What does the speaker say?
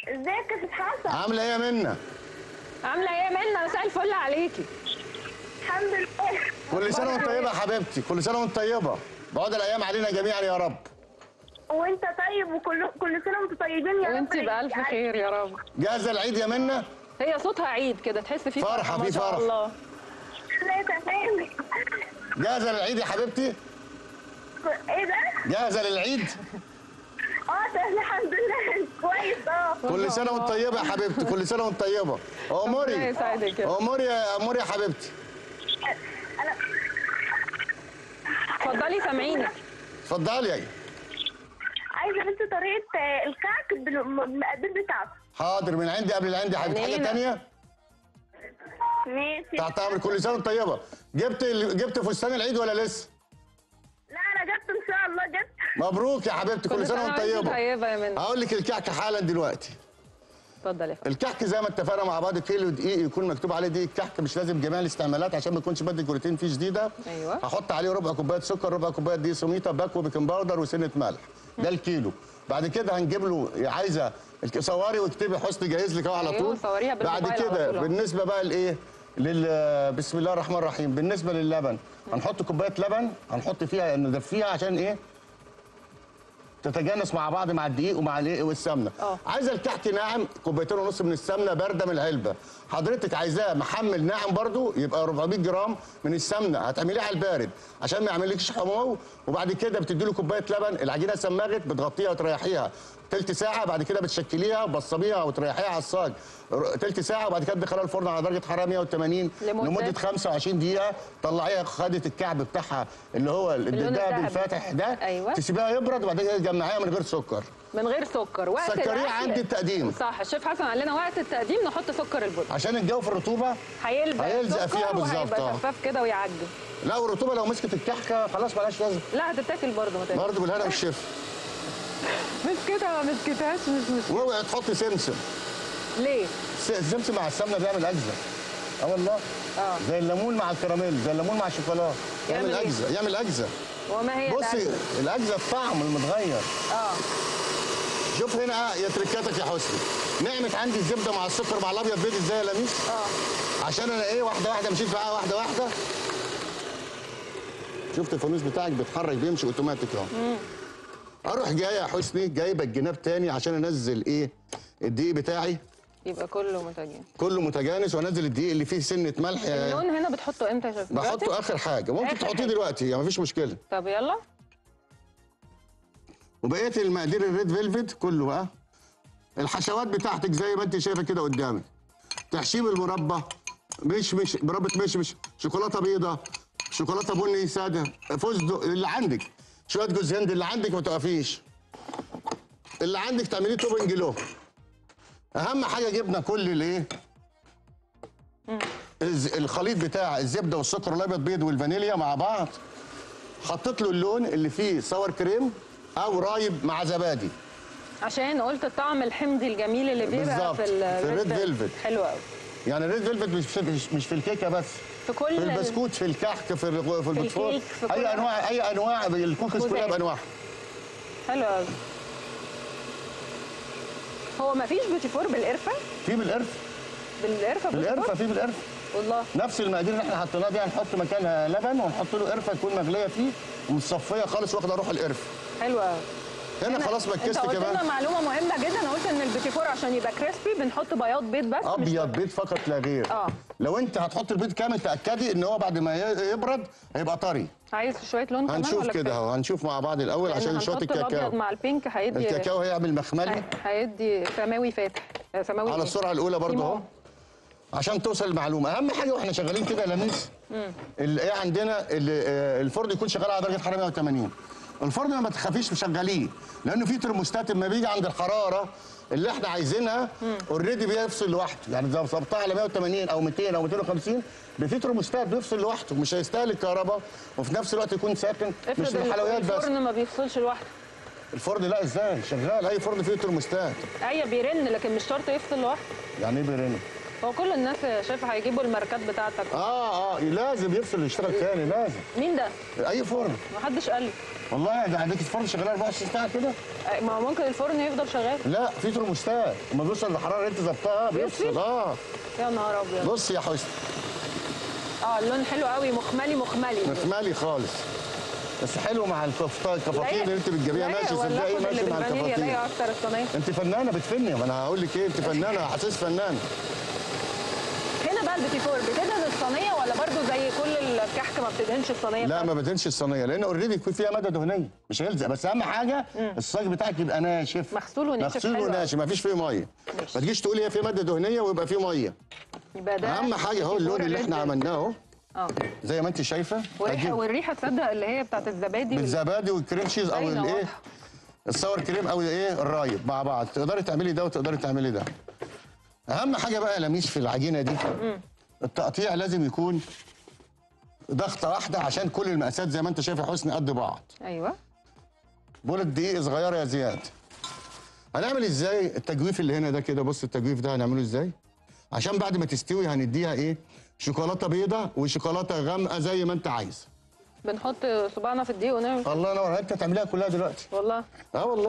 ازيك يا ست حسن عامله ايه يا منى عامله ايه يا منى مساء الفل عليكي الحمد لله كل سنه وانت طيبه يا حبيبتي كل سنه وانت طيبه بعد الايام علينا جميعا يا رب وانت طيب وكل كل سنه وانتم طيبين يا رب وانت بالف خير يا رب جاهزه العيد يا منى هي صوتها عيد كده تحس فيه فرحة، ما في شاء فرحة. الله لا تمام جاهزه للعيد يا حبيبتي ايه ده؟ جاهزه للعيد اه تمام الحمد لله كويس اه كل سنه وانت طيبه يا حبيبتي كل سنه وانت طيبه ربنا اموري يسعدك يا رب. اموري يا اموري يا حبيبتي انا اتفضلي سامعينك اتفضلي يا عايزه بس طريقه آه، الكعك بالمقادير بتاعته حاضر من عندي قبل اللي عندي يا حبيبتي حاجه عينينا. ثانيه ماشي تحت امر كل سنه وانت طيبه جبت ال- جبت فستان العيد ولا لسه لا انا جبت ان شاء الله جبت مبروك يا حبيبتي كل سنه وانت طيبه طيبه يا منى هقول لك الكعك حالا دلوقتي اتفضل يا فندم الكحك زي ما اتفقنا مع بعض كيلو دقيق يكون مكتوب عليه دقيق كحك مش لازم جميع الاستعمالات عشان ما يكونش ماده جلوتين فيه شديده أيوة. هحط عليه ربع كوبايه سكر ربع كوبايه دقيق سميطه باكو بيكنج باودر وسنه ملح ده الكيلو بعد كده هنجيب له عايزه الك- صوري واكتبي حسني جاهز لك اهو على أيوة، طول صوريها بعد بالموبايل على كده طول أهو. بالنسبه بقى لايه لل بسم الله الرحمن الرحيم بالنسبه للبن هنحط كوبايه لبن هنحط فيها ندفيها عشان ايه تتجانس مع بعض مع الدقيق ومع الايه والسمنه اه. عايزه الكحك ناعم كوبايتين ونص من السمنه بارده من العلبه حضرتك عايزاه محمل ناعم برضو يبقى 400 جرام من السمنه هتعمليه على البارد عشان ما يعملكش حموضه وبعد كده بتدي له كوبايه لبن العجينه سمغت بتغطيها وتريحيها تلت ساعه بعد كده بتشكليها وبصبيها وتريحيها على الصاج ر- تلت ساعه وبعد كده تدخلها الفرن على درجه حراره 180 لمدة؟ لمده 25 دقيقه طلعيها خدت الكعب بتاعها اللي هو الذهبي الذهبي. الفاتح ده أيوة. تسيبيها يبرد وبعد كده تجمعيها من غير سكر من غير سكر وقت سكريه الأكل. عند التقديم. صح الشيف حسن قال لنا وقت التقديم نحط سكر البن عشان الجو في الرطوبه هيلزق هيلزق السكر فيها بالظبط، وهيبقى اه. شفاف كده ويعجن لا والرطوبه لو مسكت الكحكه خلاص مالهاش لازمه لا هتتاكل برضه ما تقلقش برضه بالهنا والشفا مسكتها ما مسكتهاش مش مش واوعي تحطي سمسم ليه؟ س- السمسم مع السمنه بيعمل اجزاء اه والله اه زي الليمون مع الكراميل زي الليمون مع الشوكولاته يعمل يعمل ايه؟ اجزاء يعمل اجزاء وما هي بصي الأكلة؟ الاجزاء الطعم المتغير اه شوف هنا يا تركاتك يا حسني نعمت عندي الزبده مع السكر مع الابيض بيض ازاي يا لميس اه عشان انا ايه واحده واحده مشيت معاها واحده واحده شفت الفانوس بتاعك بيتحرك بيمشي اوتوماتيك اهو اروح جاي يا حسني جايبه الجناب تاني عشان انزل ايه الدقيق بتاعي يبقى كله متجانس كله متجانس وانزل الدقيق اللي فيه سنه ملح آه، اللون هنا بتحطه امتى يا شيف؟ دلوقتي؟ بحطه اخر حاجه ممكن آخر تحطيه حاجة. دلوقتي يعني مفيش مشكله طب يلا وبقيه المقادير الريد فيلفت كله بقى الحشوات بتاعتك زي ما انت شايفه كده قدامك تحشيم المربى مش مش مربى مش مش شوكولاته بيضه شوكولاته بني ساده فستق اللي عندك شويه جوز هند اللي عندك ما توقفيش اللي عندك تعمليه توبنج له اهم حاجه جبنا كل الايه الز- الخليط بتاع الزبده والسكر الابيض بيض والفانيليا مع بعض حطيت له اللون اللي فيه صور كريم او رايب مع زبادي عشان قلت الطعم الحمضي الجميل اللي بيبقى بالظبط، في ال في الريد فيلفت. حلو قوي يعني الريد فيلفت مش في مش- مش في الكيكه بس في كل في ال- البسكوت في الكحك في الرغ- في البسكوت الكيك، في كل- اي انواع اي انواع الكوكيز كلها مخبوزات. بانواعها حلو قوي هو ما فيش بوتي فور بالقرفه في بالقرفه بالقرفه بوتي بالقرفه فور؟ في بالقرفه والله نفس المقادير اللي احنا حطيناها دي هنحط مكانها لبن ونحط له قرفه تكون مغليه فيه ومتصفيه خالص واخده روح القرفه حلو قوي هنا خلاص انت مكست قلت لنا كمان معلومه مهمه جدا انا قلت ان البوتي فور عشان يبقى كريسبي بنحط بياض بيض بس مش ابيض بيض فقط لا غير اه. لو انت هتحط البيض كامل تاكدي ان هو بعد ما ي- يبرد هيبقى طري عايز شويه لون كمان هنشوف ولا كده كفاية؟ اهو هنشوف مع بعض الاول لأن عشان شويه هنحط الابيض الكاكاو مع البينك هيدي الكاكاو هيعمل مخملي هي- هيدي سماوي فاتح آه، سماوي على إيه؟ السرعه الاولى برضه اهو ليمون. عشان توصل المعلومه اهم حاجه واحنا شغالين كده يا لميس ال- ايه عندنا ال- آه، الفرن يكون شغال على درجه حراره 180 الفرن ما تخافيش مشغليه لانه في ترموستات لما بيجي عند الحراره اللي احنا عايزينها اوريدي بيفصل لوحده يعني لو ظبطها على 180 او 200 او 250 في ترموستات بيفصل لوحده مش هيستهلك كهرباء وفي نفس الوقت يكون ساكن مش افرض الحلويات بس الفرن ما بيفصلش لوحده الفرن لا ازاي شغال اي فرن فيه ترموستات ايوه بيرن لكن مش شرط يفصل لوحده يعني ايه بيرن هو كل الناس شايفه هيجيبوا الماركات بتاعتك اه اه لازم يفصل يشتغل تاني لازم مين ده؟ اي فرن محدش قال لي والله ده عندك الفرن شغال 24 ساعه كده أي- ما هو ممكن الفرن يفضل شغال لا في ترموستات لما بيوصل للحراره اللي انت ظبطها بيفصل اه يا نهار ابيض بص يا حسن اه اللون حلو قوي مخملي مخملي مخمالي خالص بس حلو مع الكفته الكفاطين اللي انت بتجيبيها ماشي صدقي ماشي مع الفانيليا الكفاطين لايقه اكتر الصينيه انت فنانه بتفني ما انا هقول لك ايه انت فنانه حاسس فنانه هنا بقى البيتي فور بتدهن الصينيه ولا برضو زي كل الكحك ما بتدهنش الصينيه لا ما بدهنش الصينيه لان اوريدي يكون فيها ماده دهنيه مش هيلزق بس اهم حاجه الصاج بتاعك يبقى ناشف مغسول وناشف مغسول حلو وناشف ما فيش فيه ميه ما تجيش تقولي هي فيه ماده دهنيه ويبقى فيه ميه يبقى ده اهم حاجه اهو بيتي اللون فور اللي احنا ريد. عملناه اهو اه زي ما انت شايفه والريحه أجيب والريحه تصدق اللي هي بتاعت الزبادي وال- بالزبادي والكريم شيز او باينة الايه واضحة. الصور كريم او الايه الرايب مع بعض تقدري تعملي ده وتقدري تعملي ده اهم حاجه بقى يا لميس في العجينه دي التقطيع لازم يكون ضغطه واحده عشان كل المقاسات زي ما انت شايف يا حسني قد بعض ايوه بولة دقيق صغيره يا زياد هنعمل ازاي التجويف اللي هنا ده كده بص التجويف ده هنعمله ازاي عشان بعد ما تستوي هنديها ايه شوكولاته بيضه وشوكولاته غامقه زي ما انت عايز بنحط صباعنا في الدقيق ونعمل الله ينور انت تعمليها كلها دلوقتي والله اه والله